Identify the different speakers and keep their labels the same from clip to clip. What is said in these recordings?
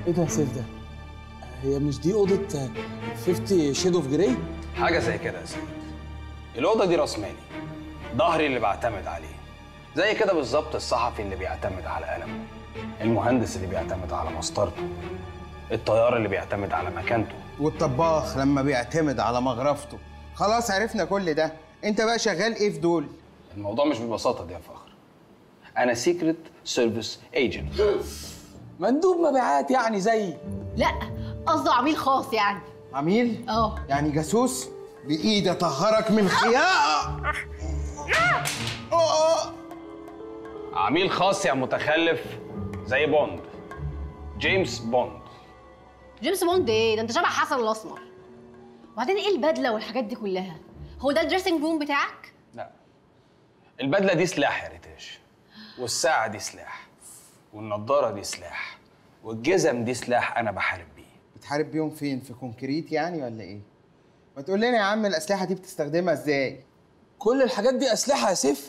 Speaker 1: ايه ده يا سيف ده؟ هي مش دي اوضه 50 شيد اوف جراي؟
Speaker 2: حاجه زي كده يا سيد الاوضه دي راس مالي ظهري اللي بعتمد عليه زي كده بالظبط الصحفي اللي بيعتمد على قلمه المهندس اللي بيعتمد على مسطرته الطيار اللي بيعتمد على مكانته
Speaker 3: والطباخ لما بيعتمد على مغرفته خلاص عرفنا كل ده انت بقى شغال ايه في دول
Speaker 2: الموضوع مش بالبساطه دي يا فخر انا سيكريت سيرفيس ايجنت
Speaker 1: مندوب مبيعات يعني زي
Speaker 4: لا قصده عميل خاص يعني
Speaker 3: عميل
Speaker 4: اه
Speaker 3: يعني جاسوس بايدي اطهرك من خياقه آه.
Speaker 2: عميل خاص يا متخلف زي بوند جيمس بوند
Speaker 4: جيمس بوند ايه ده انت شبه حسن الاسمر وبعدين ايه البدله والحاجات دي كلها هو ده الدريسنج روم بتاعك
Speaker 2: لا البدله دي سلاح يا ريتاش والساعه دي سلاح والنضاره دي سلاح والجزم دي سلاح انا بحارب بيه
Speaker 3: بتحارب بيهم فين في كونكريت يعني ولا ايه ما تقول لنا يا عم الاسلحه دي بتستخدمها ازاي
Speaker 1: كل الحاجات دي اسلحه يا سيف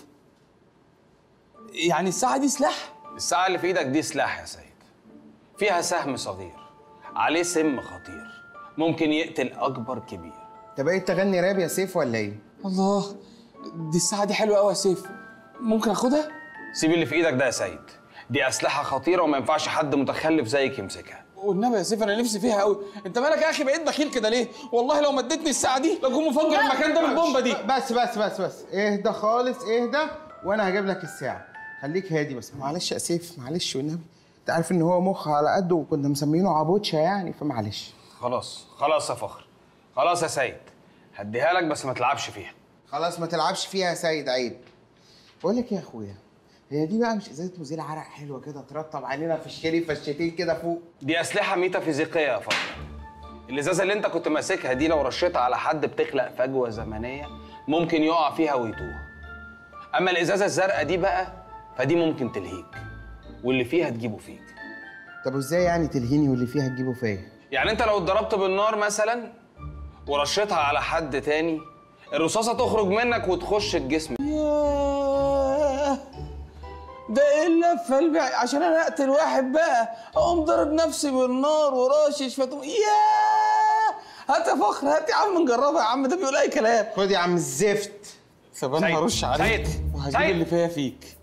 Speaker 1: يعني الساعه دي سلاح
Speaker 2: الساعه اللي في ايدك دي سلاح يا سيد فيها سهم صغير عليه سم خطير ممكن يقتل اكبر كبير
Speaker 3: انت بقيت تغني راب يا سيف ولا ايه
Speaker 1: الله دي الساعه دي حلوه قوي يا سيف ممكن اخدها
Speaker 2: سيب اللي في ايدك ده يا سيد دي اسلحه خطيره وما ينفعش حد متخلف زيك يمسكها
Speaker 1: والنبي يا سيف انا نفسي فيها قوي انت مالك يا اخي بقيت بخيل كده ليه والله لو مدتني الساعه دي لاكون مفجر المكان ده بالبومبه دي
Speaker 3: بس بس بس بس اهدى خالص اهدى وانا هجيب لك الساعه خليك هادي بس معلش يا سيف معلش والنبي انت عارف ان هو مخ على قده وكنا مسمينه عبوتشا يعني فمعلش
Speaker 2: خلاص خلاص يا فخر خلاص يا سيد هديها لك بس ما تلعبش فيها
Speaker 3: خلاص ما تلعبش فيها يا سيد عيب بقول لك إيه يا اخويا هي دي بقى مش ازازه مزيل عرق حلوه كده ترطب علينا في الشري فشتين كده فوق
Speaker 2: دي اسلحه ميتافيزيقيه يا فخر الازازه اللي انت كنت ماسكها دي لو رشيتها على حد بتخلق فجوه زمنيه ممكن يقع فيها ويتوه اما الازازه الزرقاء دي بقى فدي ممكن تلهيك واللي فيها تجيبه فيك
Speaker 3: طب وازاي يعني تلهيني واللي فيها تجيبه فيا
Speaker 2: يعني انت لو اتضربت بالنار مثلا ورشيتها على حد تاني الرصاصه تخرج منك وتخش الجسم
Speaker 1: ياه ده ايه اللفه البع عشان انا اقتل واحد بقى اقوم ضارب نفسي بالنار وراشش فتقوم ياه هات يا فخر هات يا عم نجربها يا عم ده بيقول اي كلام
Speaker 3: خد يا عم الزفت
Speaker 1: طب انا
Speaker 2: سيد،
Speaker 1: هرش عليك
Speaker 2: سيد،
Speaker 1: وهجيب
Speaker 2: سيد.
Speaker 1: اللي فيها فيك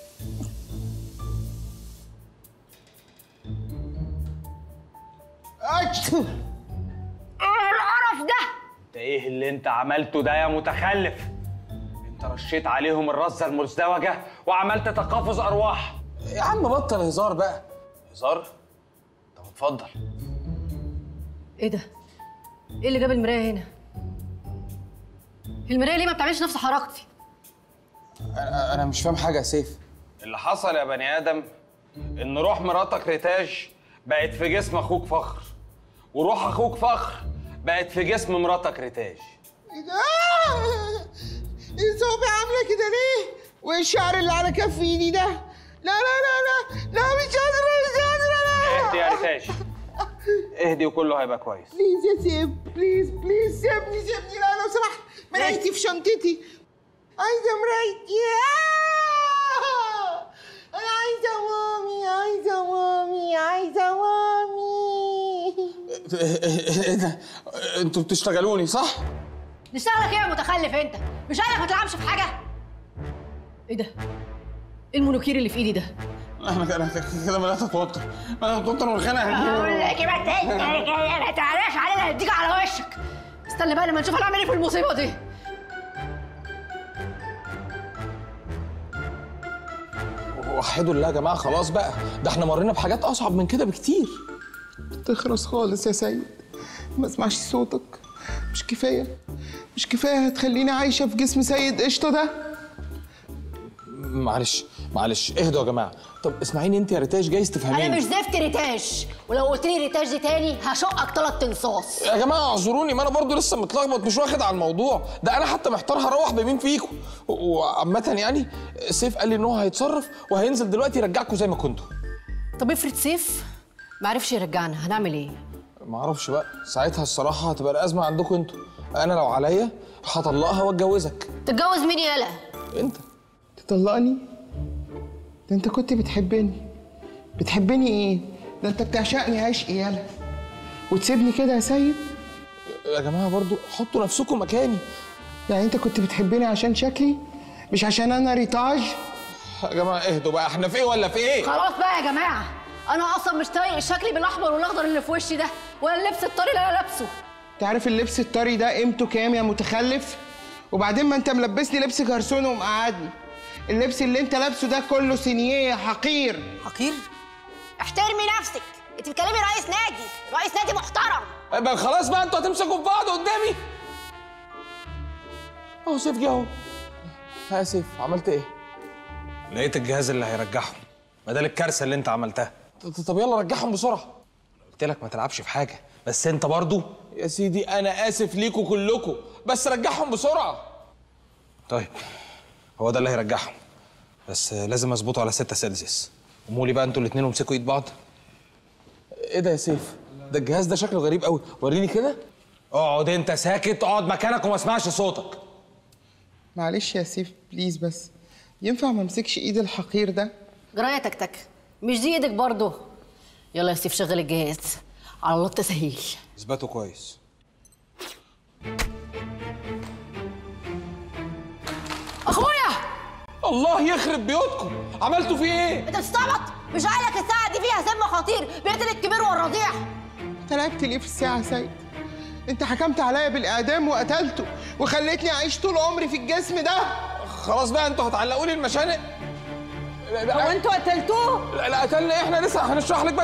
Speaker 3: أتش!
Speaker 4: ايه القرف ده
Speaker 2: انت ايه اللي انت عملته ده يا متخلف انت رشيت عليهم الرزه المزدوجه وعملت تقافز ارواح
Speaker 1: يا عم بطل هزار بقى
Speaker 2: هزار طب اتفضل
Speaker 4: ايه ده ايه اللي جاب المرايه هنا المرايه ليه ما بتعملش نفس حركتي
Speaker 1: انا أنا مش فاهم حاجه يا سيف
Speaker 2: اللي حصل يا بني ادم ان روح مراتك ريتاج بقت في جسم اخوك فخر وروح اخوك فخر بقت في جسم مراتك ريتاج
Speaker 3: ايه ده؟ ايه صوبي عامله كده ليه؟ وايه الشعر اللي على كف ايدي ده؟ لا لا لا لا لا مش قادره مش قادره
Speaker 2: اهدي يا ريتاج اهدي وكله هيبقى كويس
Speaker 3: بليز يا سيف بليز بليز سيبني سيبني لا لو سمحت مرايتي في شنطتي عايزه مرايتي آه! انا عايزه مامي عايزه مامي عايزه مامي
Speaker 1: ايه ده انتوا بتشتغلوني صح
Speaker 4: نشتغلك ايه يا متخلف انت مش قالك ما تلعبش في حاجه ايه ده ايه المونوكير اللي في ايدي ده
Speaker 1: انا انا كده بدات اتوتر انا اتوتر والخناقه هتجيلي.
Speaker 4: لك ما ما تعلاش علينا هديك على وشك استنى بقى لما نشوف هنعمل ايه في المصيبه دي
Speaker 1: وحدوا الله يا جماعه خلاص بقى ده احنا مرينا بحاجات اصعب من كده بكتير
Speaker 3: تخرس خالص يا سيد ما اسمعش صوتك مش كفايه مش كفايه هتخليني عايشه في جسم سيد قشطه ده
Speaker 1: معلش معلش اهدوا يا جماعه طب اسمعيني انت يا ريتاش جايز تفهميني
Speaker 4: انا مش زفت ريتاش ولو قلت لي ريتاش دي تاني هشقك ثلاث انصاص
Speaker 1: يا جماعه اعذروني ما انا برضو لسه متلخبط مش واخد على الموضوع ده انا حتى محتار هروح بمين فيكم و- وعامه يعني سيف قال لي ان هو هيتصرف وهينزل دلوقتي يرجعكم زي ما كنتوا
Speaker 4: طب افرض سيف ما عرفش يرجعنا هنعمل ايه
Speaker 1: ما اعرفش بقى ساعتها الصراحه هتبقى الازمه عندكم انتوا انا لو عليا هطلقها واتجوزك
Speaker 4: تتجوز مين يالا
Speaker 1: انت
Speaker 3: تطلقني ده انت كنت بتحبني بتحبني ايه ده انت بتعشقني عشق يالا وتسيبني كده يا سيد
Speaker 1: يا جماعه برضو حطوا نفسكم مكاني
Speaker 3: يعني انت كنت بتحبني عشان شكلي مش عشان انا ريتاج
Speaker 1: يا جماعه اهدوا بقى احنا في ايه ولا في ايه
Speaker 4: خلاص بقى يا جماعه انا اصلا مش طايق شكلي بالاحمر والاخضر اللي في وشي ده ولا اللبس الطري اللي انا لابسه
Speaker 3: تعرف اللبس الطري ده قيمته كام يا متخلف وبعدين ما انت ملبسني لبس جرسون ومقعدني اللبس اللي انت لابسه ده كله سينيه حقير
Speaker 4: حقير احترمي نفسك انت بتكلمي رئيس نادي رئيس نادي محترم
Speaker 1: بقى خلاص بقى انتوا هتمسكوا في بعض قدامي اهو سيف جه اهو ها يا سيف عملت ايه
Speaker 2: لقيت الجهاز اللي هيرجعهم بدل الكارثه اللي انت عملتها
Speaker 1: ط- طب يلا رجعهم بسرعه
Speaker 2: قلت لك ما تلعبش في حاجه بس انت برضو
Speaker 1: يا سيدي انا اسف ليكوا كلكوا بس رجعهم بسرعه
Speaker 2: طيب هو ده اللي هيرجعهم بس لازم اظبطه على 6 سيلسيوس قوموا لي بقى انتوا الاثنين وامسكوا ايد بعض
Speaker 1: ايه ده يا سيف ده الجهاز ده شكله غريب قوي وريني كده
Speaker 2: اقعد انت ساكت اقعد مكانك وما اسمعش صوتك
Speaker 3: معلش يا سيف بليز بس ينفع ما امسكش ايد الحقير ده
Speaker 4: جرايه تكتك مش دي ايدك برضه يلا يا سيف شغل الجهاز على الله التسهيل
Speaker 2: اثبته كويس
Speaker 4: اخويا
Speaker 1: الله يخرب بيوتكم عملتوا فيه ايه
Speaker 4: انت بتستعبط مش قايلك الساعه دي فيها سم خطير بيقتل الكبير والرضيع
Speaker 3: انت لعبت ليه في الساعه يا سيد انت حكمت عليا بالاعدام وقتلته وخليتني اعيش طول عمري في الجسم ده
Speaker 1: خلاص بقى انتوا هتعلقوا لي المشانق لا لا
Speaker 3: هو انتوا قتلتوه
Speaker 1: لا, لا قتلنا إيه؟ احنا لسه هنشرح لك بس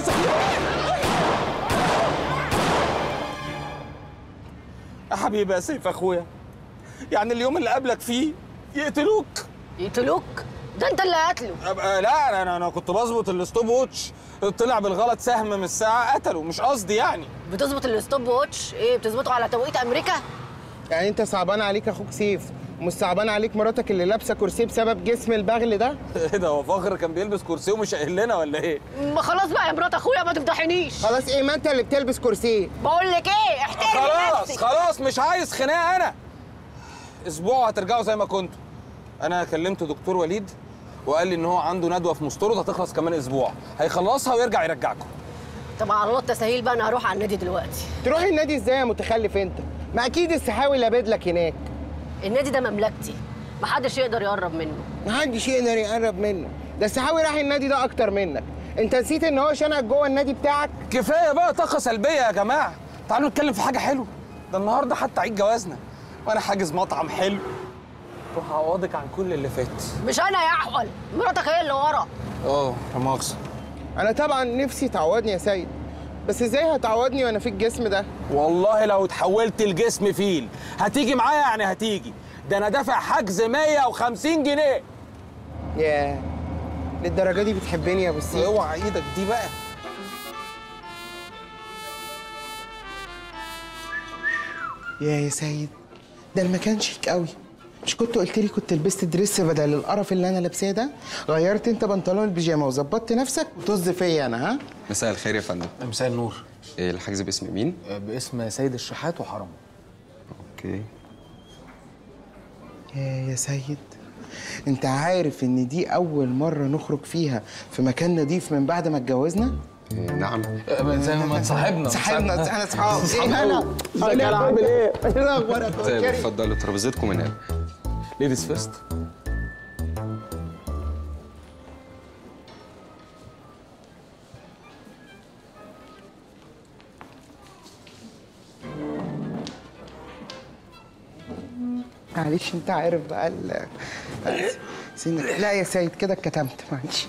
Speaker 1: يا حبيبي يا سيف اخويا يعني اليوم اللي قابلك فيه يقتلوك
Speaker 4: يقتلوك ده انت اللي قتله
Speaker 1: أبقى لا انا انا كنت بظبط الستوب ووتش طلع بالغلط سهم من الساعه قتله مش قصدي يعني
Speaker 4: بتظبط الستوب ووتش ايه بتظبطه على توقيت امريكا
Speaker 3: يعني انت صعبان عليك اخوك سيف ومش صعبان عليك مراتك اللي لابسه كرسي بسبب جسم البغل ده
Speaker 1: ايه ده هو فخر كان بيلبس كرسي ومش قايل لنا ولا ايه
Speaker 4: ما خلاص بقى يا مرات اخويا ما تفضحنيش
Speaker 3: خلاص ايه ما انت اللي بتلبس كرسي
Speaker 4: بقول لك ايه احترمي
Speaker 1: خلاص
Speaker 4: نفسك
Speaker 1: خلاص مش عايز خناقه انا اسبوع هترجعوا زي ما كنتوا انا كلمت دكتور وليد وقال لي ان هو عنده ندوه في مستورد هتخلص كمان اسبوع هيخلصها ويرجع يرجعكم
Speaker 4: طب على الله التسهيل بقى انا هروح على النادي دلوقتي
Speaker 3: تروح النادي ازاي يا متخلف انت ما اكيد السحاوي لابد لك هناك
Speaker 4: النادي ده مملكتي محدش يقدر يقرب منه
Speaker 3: محدش يقدر يقرب منه ده السحاوي راح النادي ده اكتر منك انت نسيت ان هو شنقك جوه النادي بتاعك
Speaker 1: كفايه بقى طاقه سلبيه يا جماعه تعالوا نتكلم في حاجه حلوه ده النهارده حتى عيد جوازنا وانا حاجز مطعم حلو وهعوضك عن كل اللي فات
Speaker 4: مش انا يا احول مراتك هي اللي ورا
Speaker 1: اه لا مؤاخذه
Speaker 3: انا طبعا نفسي تعوضني يا سيد بس ازاي هتعوضني وانا في الجسم ده
Speaker 1: والله لو اتحولت لجسم فيل هتيجي معايا يعني هتيجي ده انا دافع حجز 150 جنيه
Speaker 3: ياه للدرجه دي بتحبني يا ابو السيد
Speaker 1: اوعى ايدك دي بقى
Speaker 3: يا يا سيد ده المكان شيك قوي مش كنت قلت لي كنت لبست دريس بدل القرف اللي انا لابساه ده غيرت انت بنطلون البيجامه وظبطت نفسك وطز فيا انا ها
Speaker 5: مساء الخير يا فندم
Speaker 1: مساء النور
Speaker 5: إيه الحجز باسم مين؟
Speaker 1: باسم سيد الشحات وحرمه
Speaker 5: اوكي
Speaker 3: يا يا سيد انت عارف ان دي اول مره نخرج فيها في مكان نضيف من بعد ما اتجوزنا
Speaker 5: إيه نعم
Speaker 1: زي ما صاحبنا
Speaker 3: صاحبنا انا اصحاب ايه
Speaker 1: صاحب
Speaker 3: انا
Speaker 1: أوي. ازيك انا عامل ايه
Speaker 3: ايه اخبارك يا
Speaker 5: طيب
Speaker 3: كريم؟
Speaker 5: اتفضلوا ترابيزتكم من هنا
Speaker 1: ليديز فيرست
Speaker 3: معلش انت عارف بقى ال سنة لا يا سيد كده اتكتمت معلش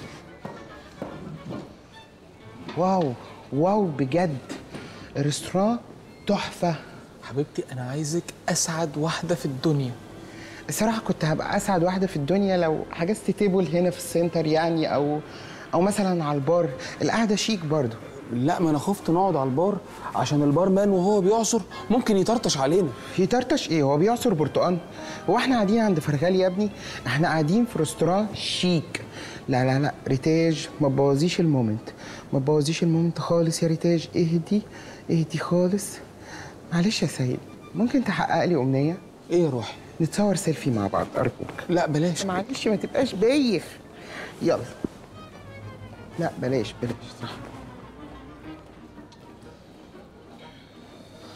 Speaker 3: واو واو بجد ريستوران تحفة
Speaker 1: حبيبتي انا عايزك اسعد واحده في الدنيا
Speaker 3: الصراحة كنت هبقى أسعد واحدة في الدنيا لو حجزت تيبل هنا في السنتر يعني أو أو مثلا على البار القعدة شيك برضو
Speaker 1: لا ما انا خفت نقعد على البار عشان البار مان وهو بيعصر ممكن يطرطش علينا
Speaker 3: يطرطش ايه هو بيعصر برتقان هو احنا قاعدين عند فرغال يا ابني احنا قاعدين في ريستوران شيك لا لا لا ريتاج ما تبوظيش المومنت ما تبوظيش المومنت خالص يا ريتاج اهدي اهدي خالص معلش يا سيد ممكن تحقق لي امنيه
Speaker 1: ايه يا روحي
Speaker 3: نتصور سيلفي مع بعض ارجوك
Speaker 1: لا بلاش
Speaker 3: معلش ما تبقاش بايخ يلا لا بلاش بلاش صح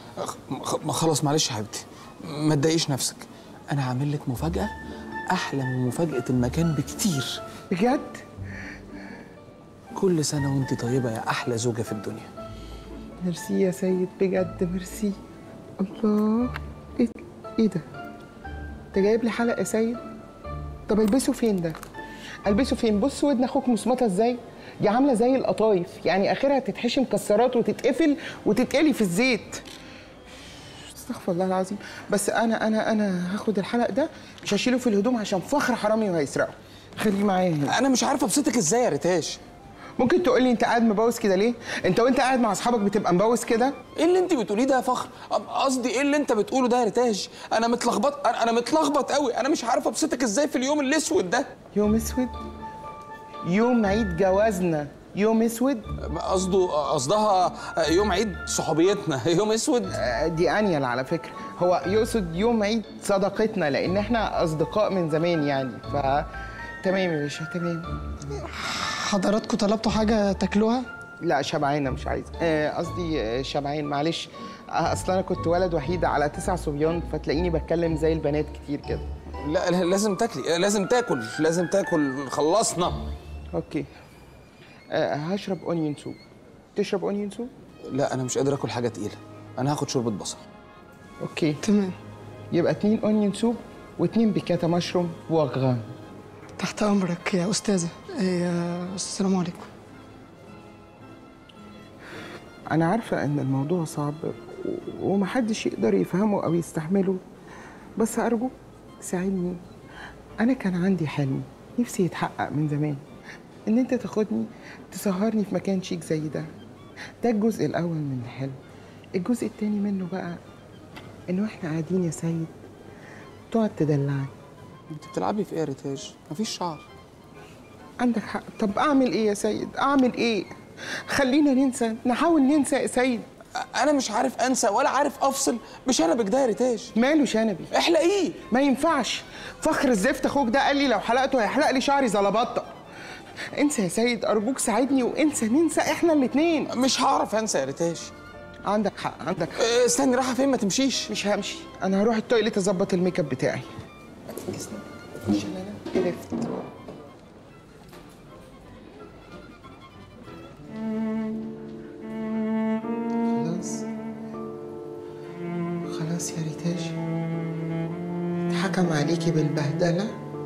Speaker 1: خ- ما خلاص معلش يا حبيبتي ما تضايقيش نفسك انا هعمل لك مفاجاه احلى من مفاجاه المكان بكتير
Speaker 3: بجد
Speaker 1: كل سنه وانت طيبه يا احلى زوجه في الدنيا
Speaker 3: ميرسي يا سيد بجد ميرسي الله ايه ايه ده انت جايب لي حلق يا سيد طب البسه فين ده البسه فين بص ودن اخوك مصمته ازاي دي عامله زي القطايف يعني اخرها تتحشي مكسرات وتتقفل وتتقلي في الزيت استغفر الله العظيم بس انا انا انا هاخد الحلق ده مش هشيله في الهدوم عشان فخر حرامي وهيسرقه خليه معايا هنا
Speaker 1: انا مش عارفه ابسطك ازاي يا ريتاش
Speaker 3: ممكن تقول لي انت قاعد مبوس كده ليه انت وانت قاعد مع اصحابك بتبقى مبوس كده
Speaker 1: ايه اللي انت بتقوليه ده يا فخر أم- قصدي ايه اللي انت بتقوله ده يا ريتاج انا متلخبط انا أنا متلخبط قوي انا مش عارف ابسطك ازاي في اليوم الاسود ده
Speaker 3: يوم اسود يوم عيد جوازنا يوم اسود
Speaker 1: قصده قصدها يوم عيد صحوبيتنا يوم اسود
Speaker 3: آه، دي انيل على فكره هو يقصد يوم عيد صداقتنا لان احنا اصدقاء من زمان يعني ف تمام يا باشا تمام
Speaker 6: حضراتكم طلبتوا حاجة تاكلوها؟
Speaker 3: لا شبعانه مش عايزه آه، قصدي آه، شبعان معلش آه، اصل انا كنت ولد وحيد على تسع صبيان فتلاقيني بتكلم زي البنات كتير كده
Speaker 1: لا لا، لازم تاكلي لازم تاكل لازم تاكل خلصنا
Speaker 3: اوكي آه، هشرب اونيون سوب تشرب اونيون سوب
Speaker 1: لا انا مش قادر اكل حاجه تقيله انا هاخد شوربه بصل
Speaker 3: اوكي
Speaker 6: تمام
Speaker 3: يبقى اتنين اونيون سوب واتنين بيكاتا مشروم وغام
Speaker 6: تحت أمرك يا أستاذة إيه، السلام عليكم
Speaker 3: أنا عارفة إن الموضوع صعب و- ومحدش يقدر يفهمه أو يستحمله بس أرجو ساعدني أنا كان عندي حلم نفسي يتحقق من زمان إن أنت تاخدني تسهرني في مكان شيك زي ده ده الجزء الأول من الحلم الجزء التاني منه بقى إنه إحنا قاعدين يا سيد تقعد تدلعني
Speaker 1: انت بتلعبي في ايه يا ريتاج مفيش شعر
Speaker 3: عندك حق طب أعمل إيه يا سيد أعمل إيه خلينا ننسى نحاول ننسى يا سيد
Speaker 1: انا مش عارف انسى ولا عارف افصل بشنبك ده يا ريتاج
Speaker 3: ماله شنبي
Speaker 1: احلقيه
Speaker 3: ما ينفعش فخر الزفت اخوك ده قال لي لو حلقته هيحلق لي شعري زلبطه انسى يا سيد ارجوك ساعدني وانسى ننسى احنا الاتنين
Speaker 1: مش هعرف انسى يا ريتاج
Speaker 3: عندك حق عندك حق
Speaker 1: اه، استني رايحه فين ما تمشيش
Speaker 3: مش همشي انا هروح التويليت اظبط الميك اب بتاعي عشان انا قرفت خلاص خلاص يا ريتاج اتحكم عليكي بالبهدله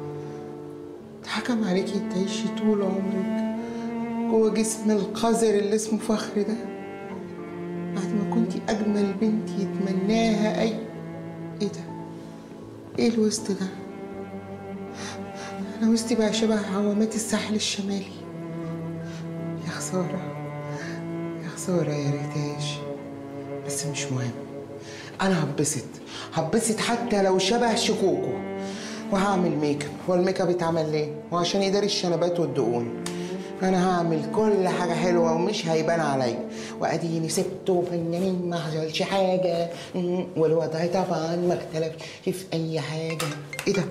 Speaker 3: اتحكم عليكي تعيشي طول عمرك جوه جسم القذر اللي اسمه فخر ده بعد ما كنتي أجمل بنت يتمناها أي إيه ده؟ إيه الوسط ده؟ أنا وسطي بقى شبه عوامات الساحل الشمالي يا خسارة يا خسارة يا ريتاش بس مش مهم أنا هبسط هبسط حتى لو شبه شكوكو وهعمل ميك اب هو الميك اب اتعمل ليه؟ هو عشان يداري الشنبات والدقون انا هعمل كل حاجه حلوه ومش هيبان عليا واديني سبته فنانين ما حصلش حاجه مم، والوضع طبعا ما اختلفش في اي حاجه ايه ده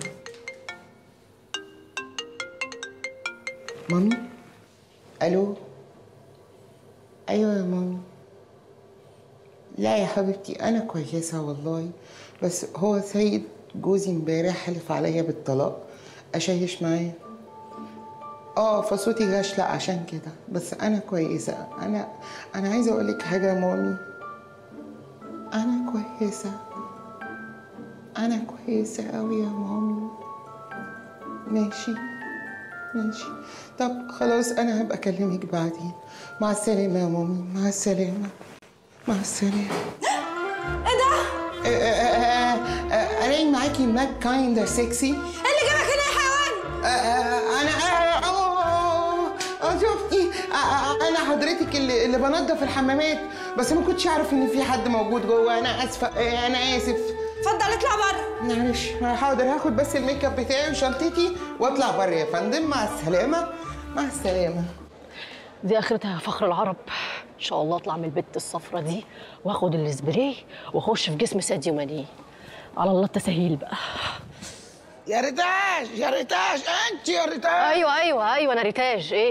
Speaker 3: مامي الو ايوه يا مامي لا يا حبيبتي انا كويسه والله بس هو سيد جوزي امبارح حلف عليا بالطلاق اشيش معاه اه فصوتي غشلة عشان كده بس انا كويسة انا انا عايزة اقول لك حاجة يا مامي انا كويسة انا كويسة قوي يا مامي ماشي ماشي طب خلاص انا هبقى اكلمك بعدين مع السلامة يا مامي مع السلامة مع السلامة
Speaker 7: ايه ده؟
Speaker 3: الاقي معاكي ماك كايند سكسي
Speaker 7: ايه اللي جابك هنا يا حيوان؟
Speaker 3: انا اه شفتي انا حضرتك اللي اللي بنضف الحمامات بس ما كنتش اعرف ان في حد موجود جوه انا اسفه آه، انا اسف
Speaker 7: اتفضل اطلع بره
Speaker 3: معلش حاضر هاخد بس الميك اب بتاعي وشنطتي واطلع بره يا فندم مع السلامه مع السلامه
Speaker 8: دي اخرتها يا فخر العرب ان شاء الله اطلع من البت الصفرة دي واخد السبراي واخش في جسم ساديو ماني على الله التسهيل بقى
Speaker 3: يا ريتاش يا ريتاش انت يا ريتاش
Speaker 8: ايوه ايوه ايوه انا ريتاج ايه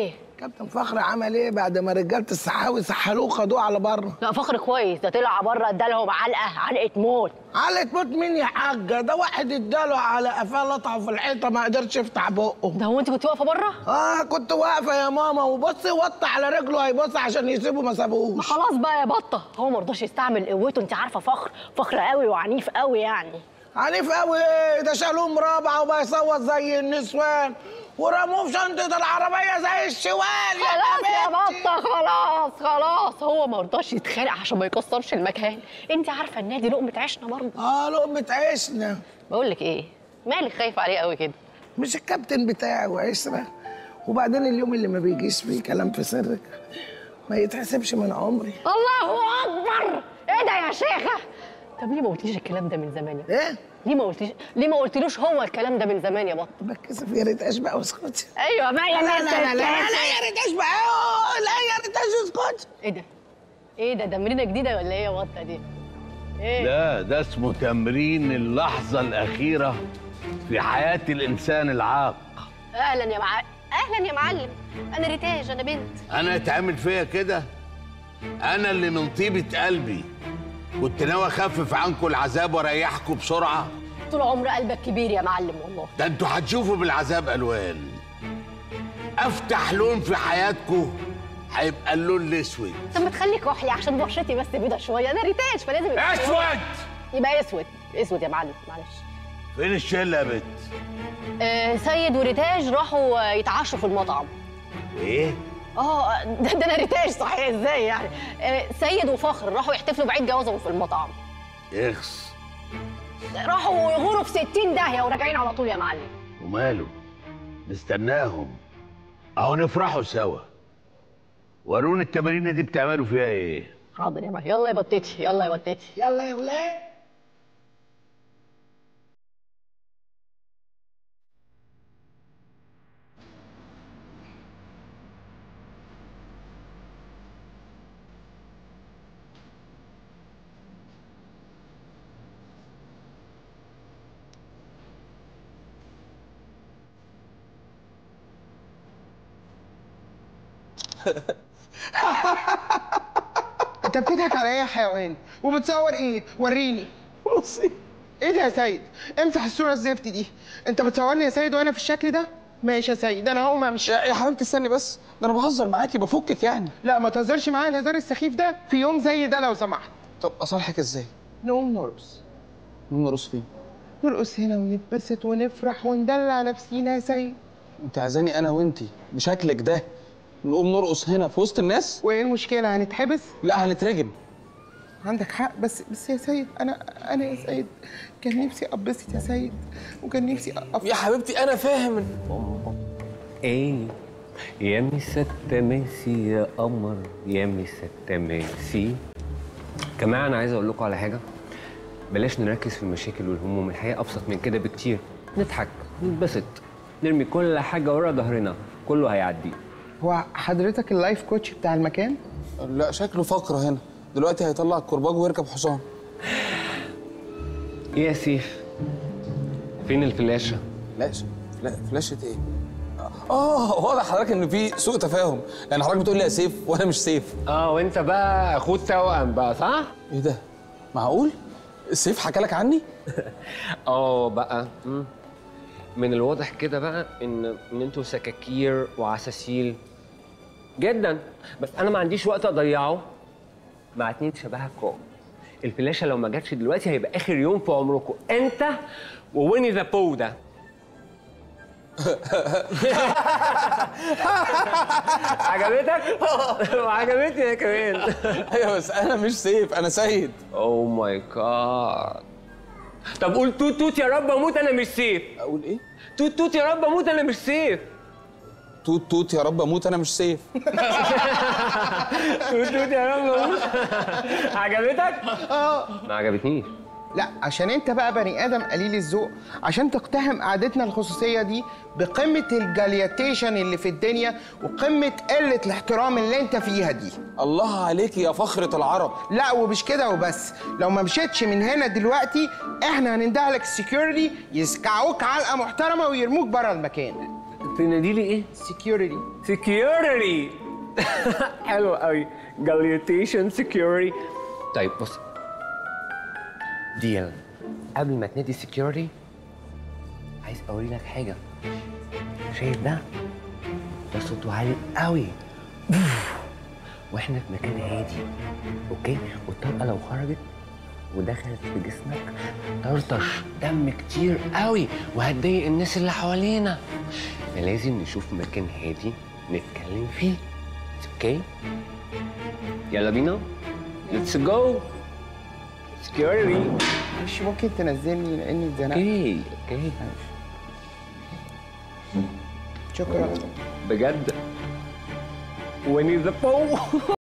Speaker 3: كابتن فخر عمل ايه بعد ما رجاله الصحاوي سحلوه خدوه على بره
Speaker 8: لا فخر كويس ده طلع بره ادالهم علقه علقه موت
Speaker 3: على موت مين يا حاجه ده واحد اداله على قفاه لطعه في الحيطه ما قدرش يفتح بقه
Speaker 8: ده هو انت كنت واقفه بره
Speaker 3: اه كنت واقفه يا ماما وبصي وطي على رجله هيبص عشان يسيبه ما سابوهوش
Speaker 8: خلاص بقى يا بطه هو ما رضاش يستعمل قوته انت عارفه فخر فخر قوي وعنيف قوي يعني
Speaker 3: عنيف قوي ايه ده شالوه مرابعه وبيصوت زي النسوان ورموه في شنطه العربيه زي الشوال يا
Speaker 8: خلاص يا
Speaker 3: بنتي.
Speaker 8: بطه خلاص خلاص هو ما رضاش يتخانق عشان ما يكسرش المكان انت عارفه النادي لقمه عيشنا برضه
Speaker 3: اه لقمه عيشنا
Speaker 8: بقول لك ايه مالك خايف عليه قوي كده
Speaker 3: مش الكابتن بتاعي وعشرة وبعدين اليوم اللي ما بيجيش فيه كلام في سرك ما يتحسبش من عمري
Speaker 8: الله اكبر ايه ده يا شيخه طب ليه ما قلتليش الكلام ده من زمان يا
Speaker 3: ايه
Speaker 8: ليه ما قلتيش ليه ما قلتلوش هو الكلام ده من زمان يا بطه
Speaker 3: بتكسف يا ريت اشبع واسكت
Speaker 8: ايوه ما يا
Speaker 3: لا لا
Speaker 8: بنت
Speaker 3: لا لا, لا,
Speaker 8: الكاسة.
Speaker 3: لا يا ريت اشبع أوه، لا يا ريت اسكت
Speaker 8: ايه ده ايه ده تمرينه جديده ولا ايه يا بطه دي ايه
Speaker 9: لا ده اسمه تمرين اللحظة الأخيرة في حياة الإنسان العاق
Speaker 8: اهلا يا معلم اهلا يا معلم انا ريتاج انا بنت
Speaker 9: أنا اتعمل فيا كده أنا اللي من طيبة قلبي كنت ناوي أخفف عنكم العذاب وأريحكم بسرعة
Speaker 8: طول عمر قلبك كبير يا معلم والله
Speaker 9: ده انتوا هتشوفوا بالعذاب ألوان أفتح لون في حياتكم هيبقى اللون الأسود
Speaker 8: طب ما تخلي كحلي عشان بشرتي بس بيضة شويه انا ريتاج فلازم يبقى
Speaker 9: أسود
Speaker 8: يبقى اسود اسود يا معلم معلش
Speaker 9: فين الشلة يا بت؟
Speaker 8: آه سيد وريتاج راحوا آه، يتعشوا في المطعم
Speaker 9: إيه؟
Speaker 8: اه ده, ده انا ريتاج صحيح ازاي يعني آه سيد وفخر راحوا يحتفلوا بعيد جوازهم في المطعم
Speaker 9: إخس
Speaker 8: راحوا يغوروا في 60 داهيه وراجعين على طول يا معلم
Speaker 9: وماله نستناهم اهو نفرحوا سوا وروني التمارين دي بتعملوا فيها ايه
Speaker 8: حاضر يا معلم يلا يا بطتي يلا يا بطتي
Speaker 3: يلا يا ولاد
Speaker 10: انت بتضحك على ايه يا حيوان وبتصور ايه وريني
Speaker 1: بصي
Speaker 10: ايه ده يا سيد امسح الصوره الزفت دي انت بتصورني يا سيد وانا في الشكل ده ماشي يا سيد انا هقوم امشي
Speaker 1: يا يا حبيبتي استني بس ده انا بهزر معاكي بفكك يعني
Speaker 10: لا ما تهزرش معايا الهزار السخيف ده في يوم زي ده لو سمحت
Speaker 1: طب اصالحك ازاي؟
Speaker 10: نقوم نرقص
Speaker 1: نرقص فين؟
Speaker 10: نرقص هنا ونتبسط ونفرح وندلع نفسينا يا سيد
Speaker 1: انت عايزاني انا وانتي بشكلك ده نقوم نرقص هنا في وسط الناس؟
Speaker 10: وايه المشكله هنتحبس
Speaker 1: لا هنترجم
Speaker 10: عندك حق بس بس يا سيد انا انا يا سيد كان نفسي ابسط يا سيد وكان نفسي أف...
Speaker 1: يا حبيبتي انا فاهم
Speaker 11: ايه يا مسا التماسي يا قمر يا مسا التماسي كمان انا عايز اقول لكم على حاجه بلاش نركز في المشاكل والهموم الحياه ابسط من كده بكتير نضحك نتبسط نرمي كل حاجه ورا ظهرنا كله هيعدي
Speaker 10: هو حضرتك اللايف كوتش بتاع المكان
Speaker 1: لا شكله فقره هنا دلوقتي هيطلع الكرباج ويركب حصان
Speaker 11: ايه يا سيف فين الفلاشه
Speaker 1: فلاشه فلا- فلاشه ايه؟ اه واضح حضرتك ان في سوء تفاهم لان حضرتك بتقول لي يا سيف وانا مش سيف
Speaker 11: اه وانت بقى اخوه توأم بقى صح
Speaker 1: ايه ده؟ معقول؟ السيف حكى لك عني؟
Speaker 11: اه بقى مم. من الواضح كده بقى ان ان انتوا سكاكير وعساسيل جدا بس انا ما عنديش وقت اضيعه مع اتنين شبهكم الفلاشه لو ما جاتش دلوقتي هيبقى اخر يوم في عمركم انت وويني ذا بو ده عجبتك؟ وعجبتني انا كمان
Speaker 1: ايوه بس انا مش سيف انا سيد
Speaker 11: اوه ماي جاد طب قول توت توت يا رب اموت انا مش سيف
Speaker 1: اقول ايه؟
Speaker 11: توت توت يا رب اموت انا مش سيف
Speaker 1: توت توت يا رب اموت انا مش سيف
Speaker 11: توت توت يا رب اموت عجبتك؟
Speaker 10: اه
Speaker 11: ما عجبتنيش
Speaker 10: لا عشان انت بقى بني ادم قليل الذوق عشان تقتحم قعدتنا الخصوصيه دي بقمه الجالياتيشن اللي في الدنيا وقمه قله الاحترام اللي انت فيها دي
Speaker 1: الله عليك يا فخرة العرب
Speaker 10: لا ومش كده وبس لو ما مشيتش من هنا دلوقتي احنا هنندهلك السكيورتي يسكعوك علقه محترمه ويرموك بره المكان
Speaker 11: تنادي لي ايه؟
Speaker 10: سكيورتي
Speaker 11: سكيورتي حلو قوي جاليوتيشن سكيورتي طيب بص ديل قبل ما تنادي سكيورتي عايز اوري لك حاجه شايف ده ده صوته عالي قوي واحنا في مكان هادي اوكي والطلقه لو خرجت ودخلت في جسمك طرطش دم كتير قوي وهتضايق الناس اللي حوالينا فلازم نشوف مكان هادي نتكلم فيه اوكي يلا بينا ليتس جو سكيورتي
Speaker 10: مش ممكن تنزلني لاني اتزنقت
Speaker 11: اوكي اوكي
Speaker 10: شكرا
Speaker 11: بجد ويني ذا بو